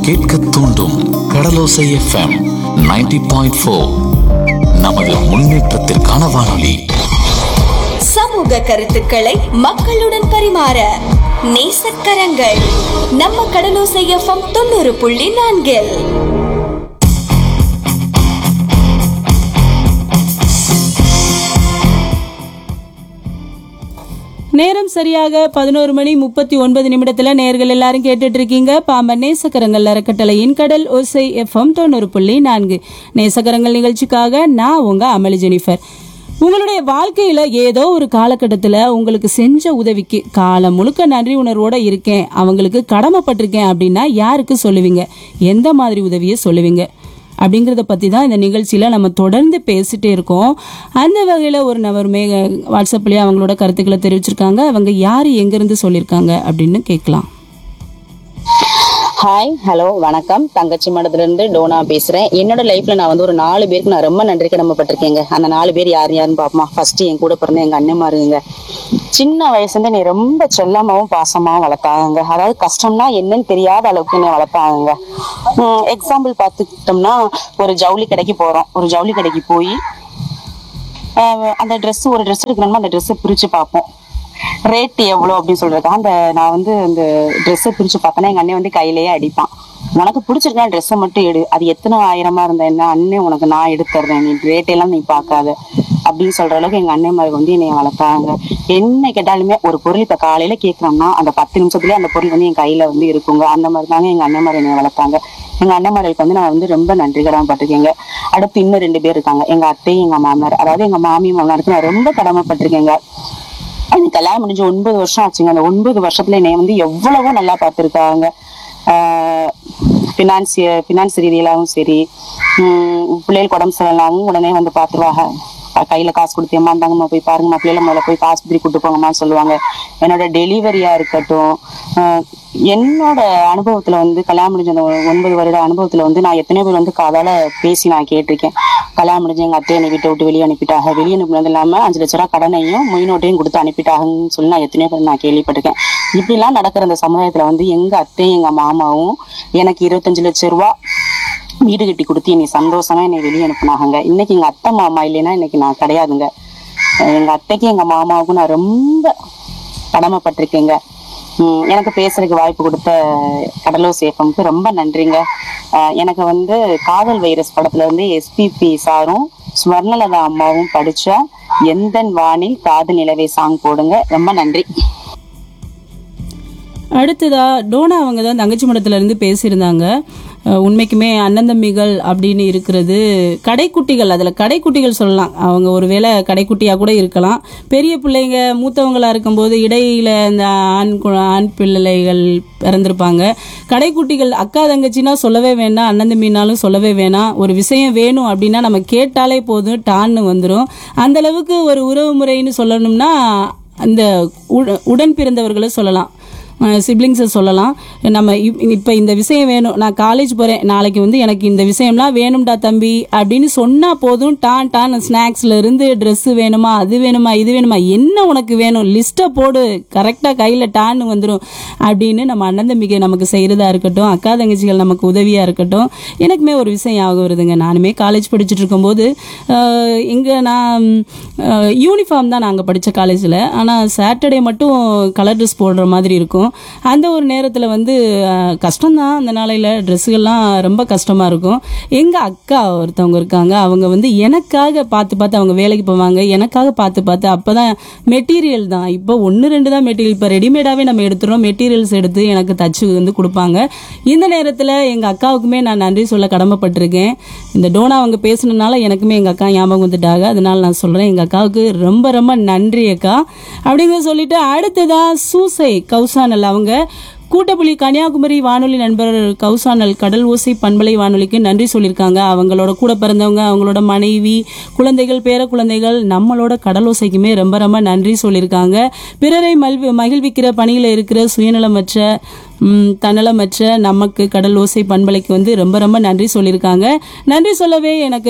கேட்க தூண்டும் கடலோசை FM 90.4 point four நமது முன்னேற்றத்திற்கான வானொலி சமூக கருத்துக்களை மக்களுடன் பரிமாற நேசக்கரங்கள் நம்ம கடலோசை எஃப்எம் தொண்ணூறு புள்ளி நான்கில் நேரம் சரியாக பதினோரு மணி முப்பத்தி ஒன்பது நிமிடத்துல நேர்கள் எல்லாரும் கேட்டுட்டு இருக்கீங்க பாம்பன் நேசக்கரங்கள் அறக்கட்டளையின் கடல் ஓசை எஃப்எம் தொண்ணூறு புள்ளி நான்கு நேசக்கரங்கள் நிகழ்ச்சிக்காக நான் உங்க அமளி ஜெனிஃபர் உங்களுடைய வாழ்க்கையில ஏதோ ஒரு காலகட்டத்துல உங்களுக்கு செஞ்ச உதவிக்கு காலம் முழுக்க நன்றி உணர்வோட இருக்கேன் அவங்களுக்கு கடமைப்பட்டிருக்கேன் அப்படின்னா யாருக்கு சொல்லுவீங்க எந்த மாதிரி உதவியை சொல்லுவீங்க அப்படிங்கிறத பற்றி தான் இந்த நிகழ்ச்சியில் நம்ம தொடர்ந்து பேசிட்டே இருக்கோம் அந்த வகையில் ஒரு நபருமே வாட்ஸ்அப்லேயே அவங்களோட கருத்துக்களை தெரிவிச்சிருக்காங்க அவங்க யார் எங்கேருந்து சொல்லியிருக்காங்க அப்படின்னு கேட்கலாம் ஹாய் ஹலோ வணக்கம் தங்கச்சி மடத்துல இருந்து டோனா பேசுறேன் என்னோட லைஃப்ல நான் வந்து ஒரு நாலு பேருக்கு நான் ரொம்ப நன்றி கடமைப்பட்டிருக்கேங்க அந்த நாலு பேர் யார் யாருன்னு பாப்போமா ஃபர்ஸ்ட் என் கூட பிறந்த எங்க அண்ணன்மாருங்க சின்ன வயசுல நீ ரொம்ப செல்லமாவும் பாசமாவும் வளர்த்தாங்க அதாவது கஷ்டம்னா என்னன்னு தெரியாத அளவுக்கு என்னை வளர்த்தாங்க எக்ஸாம்பிள் பார்த்துக்கிட்டோம்னா ஒரு ஜவுளி கடைக்கு போறோம் ஒரு ஜவுளி கடைக்கு போய் அந்த Dress ஒரு ட்ரெஸ் எடுக்கணும்னா அந்த ட்ரெஸ்ஸை பிரிச்சு பார்ப்போம் ரேட் எவ்வளோ அப்படின்னு சொல்றது அந்த நான் வந்து அந்த ட்ரெஸ்ஸை பிரிச்சு பார்த்தேன்னா எங்க அண்ணன் வந்து கையிலேயே அடிப்பான் உனக்கு பிடிச்சிருக்கா ட்ரெஸ்ஸை மட்டும் எடு அது எத்தனை ஆயிரமா இருந்தா என்ன அண்ணன் உனக்கு நான் எடுத்துறேன் நீ ரேட் எல்லாம் நீ பார்க்காத அப்படின்னு சொல்ற அளவுக்கு எங்க அண்ணன் மாதிரி வந்து என்னை வளர்த்தாங்க என்ன கேட்டாலுமே ஒரு பொருள் இப்ப காலையில கேட்கறோம்னா அந்த பத்து நிமிஷத்துலயே அந்த பொருள் வந்து என் கையில வந்து இருக்குங்க அந்த மாதிரி தாங்க எங்க அண்ணன் மாதிரி என்னை வளர்த்தாங்க எங்க அண்ணன்மார்களுக்கு வந்து நான் வந்து ரொம்ப நன்றி கடமைப்பட்டிருக்கேங்க அடுத்து இன்னும் ரெண்டு பேர் இருக்காங்க எங்க அத்தையும் எங்க மாமனார் அதாவது எங்க மாமி மாமனாருக்கு நான் ரொம்ப கடமைப்பட்டிருக்கேங்க அது கல்யாணம் முடிஞ்சு ஒன்பது வருஷம் ஆச்சுங்க அந்த ஒன்பது வருஷத்துல என்னை வந்து எவ்வளவோ நல்லா பார்த்துருக்காங்க ஃபினான்சிய ஃபினான்ஸ் ரீதியிலாவும் சரி உம் பிள்ளைகளுக்கு உடம்பு சரியில்லாவும் உடனே வந்து பார்த்துருவாங்க அஹ் கையில காசு கொடுத்து ஏமா இருந்தாங்கம்மா போய் பாருங்கம்மா பிள்ளைல முதல்ல போய் ஆஸ்பத்திரி கூட்டு போங்கம்மா சொல்லுவாங்க என்னோட டெலிவரியா இருக்கட்டும் அஹ் என்னோட அனுபவத்துல வந்து கல்யாணம் முடிஞ்ச அந்த ஒன்பது வருட அனுபவத்துல வந்து நான் எத்தனையோ பேர் வந்து காதால பேசி நான் கேட்டிருக்கேன் கல்யாணம் முடிஞ்சு எங்க அத்தையை என்னை வீட்டை விட்டு வெளியே அனுப்பிட்டாங்க வெளியே அனுப்பினது இல்லாம அஞ்சு லட்ச ரூபா கடனையும் மொய் நோட்டையும் கொடுத்து அனுப்பிட்டாங்கன்னு சொல்லி நான் எத்தனையோ பேர் நான் கேள்விப்பட்டிருக்கேன் இப்படிலாம் நடக்கிற அந்த சமுதாயத்துல வந்து எங்க அத்தையும் எங்க மாமாவும் எனக்கு இருபத்தஞ்சு லட்ச ரூபா வீடு கட்டி கொடுத்து என்னை சந்தோஷமா என்னை வெளியே அனுப்புனாங்க இன்னைக்கு எங்க அத்தை மாமா இல்லைன்னா இன்னைக்கு நான் கிடையாதுங்க அஹ் எங்க அத்தைக்கும் எங்க மாமாவுக்கும் நான் ரொம்ப கடமைப்பட்டிருக்கேங்க உம் எனக்கு பேசுறதுக்கு வாய்ப்பு கொடுத்த கடலோ சேஃபம்க்கு ரொம்ப நன்றிங்க அஹ் எனக்கு வந்து காதல் வைரஸ் படத்துல வந்து எஸ்பிபி சாரும் ஸ்வர்ணலதா அம்மாவும் படிச்ச எந்தன் வானில் காதல் நிலவே சாங் போடுங்க ரொம்ப நன்றி அடுத்ததா டோனா அவங்க தான் தங்கச்சி மடத்துல இருந்து பேசியிருந்தாங்க அஹ் உண்மைக்குமே அண்ணன் தம்பிகள் அப்படின்னு இருக்கிறது கடைக்குட்டிகள் அதில் கடைக்குட்டிகள் சொல்லலாம் அவங்க ஒருவேளை கடைக்குட்டியாக கூட இருக்கலாம் பெரிய பிள்ளைங்க மூத்தவங்களா இருக்கும்போது இடையில இந்த ஆண் கு- ஆண் பிள்ளைகள் பிறந்திருப்பாங்க கடைக்குட்டிகள் அக்கா தங்கச்சின்னா சொல்லவே வேண்டாம் அண்ணன் தம்பினாலும் சொல்லவே வேணாம் ஒரு விஷயம் வேணும் அப்படின்னா நம்ம கேட்டாலே போதும் டான்னு வந்துடும் அந்த அளவுக்கு ஒரு உறவு முறைன்னு சொல்லணும்னா அந்த உட- உடன் பிறந்தவர்களை சொல்லலாம் சிப்ளிங்ஸை சொல்லலாம் நம்ம இப்போ இந்த விஷயம் வேணும் நான் காலேஜ் போகிறேன் நாளைக்கு வந்து எனக்கு இந்த விஷயம்லாம் வேணும்டா தம்பி அப்படின்னு சொன்னால் போதும் டான் டான் ஸ்நாக்ஸ்ல இருந்து ட்ரெஸ்ஸு வேணுமா அது வேணுமா இது வேணுமா என்ன உனக்கு வேணும் லிஸ்ட்டை போடு கரெக்டாக கையில் டான்னு வந்துடும் அப்படின்னு நம்ம அண்ணன் தம்பிக்கு நமக்கு செய்கிறதா இருக்கட்டும் அக்கா தங்கச்சிகள் நமக்கு உதவியாக இருக்கட்டும் எனக்குமே ஒரு விஷயம் ஞாபகம் வருதுங்க நானுமே காலேஜ் படிச்சுட்டு இருக்கும்போது இங்கே நான் யூனிஃபார்ம் தான் நாங்கள் படித்த காலேஜில் ஆனால் சாட்டர்டே மட்டும் கலர் ட்ரெஸ் போடுற மாதிரி இருக்கும் அந்த ஒரு நேரத்தில் வந்து அஹ், கஷ்டம்தான் அந்த நாளையில் ட்ரெஸ்ஸுகள்லாம் ரொம்ப கஷ்டமாக இருக்கும் எங்கள் அக்கா ஒருத்தவங்க இருக்காங்க அவங்க வந்து எனக்காக பார்த்து பார்த்து அவங்க வேலைக்கு போவாங்க எனக்காக பார்த்து பார்த்து அப்போ தான் மெட்டீரியல் தான் இப்போ ஒன்று ரெண்டு தான் மெட்டீரியல் இப்போ ரெடிமேடாகவே நம்ம எடுத்துகிறோம் மெட்டீரியல்ஸ் எடுத்து எனக்கு தச்சு வந்து கொடுப்பாங்க இந்த நேரத்தில் எங்கள் அக்காவுக்குமே நான் நன்றி சொல்ல கடமைப்பட்டிருக்கேன் இந்த டோனா அவங்க பேசுனதுனால எனக்குமே எங்கள் அக்கா ஞாபகம் வந்துட்டாங்க அதனால நான் சொல்கிறேன் எங்கள் அக்காவுக்கு ரொம்ப ரொம்ப நன்றி அக்கா அப்படிங்க சொல்லிட்டு அடுத்ததா சூசை கௌசானல் அவங்க கூட்டப்புலி கன்னியாகுமரி வானொலி நண்பர் கௌசானல் கடல் ஓசை பண்பலை வானொலிக்கு நன்றி சொல்லியிருக்காங்க அவங்களோட கூட பிறந்தவங்க அவங்களோட மனைவி குழந்தைகள் பேர குழந்தைகள் நம்மளோட கடல் ஓசைக்குமே ரொம்ப ரொம்ப நன்றி சொல்லியிருக்காங்க பிறரை மல்வி மகிழ்விக்கிற பணியில் இருக்கிற சுயநலமற்ற ம், தன்னலமற்ற நமக்கு கடல் ஓசை பண்பலைக்கு வந்து ரொம்ப ரொம்ப நன்றி சொல்லியிருக்காங்க நன்றி சொல்லவே எனக்கு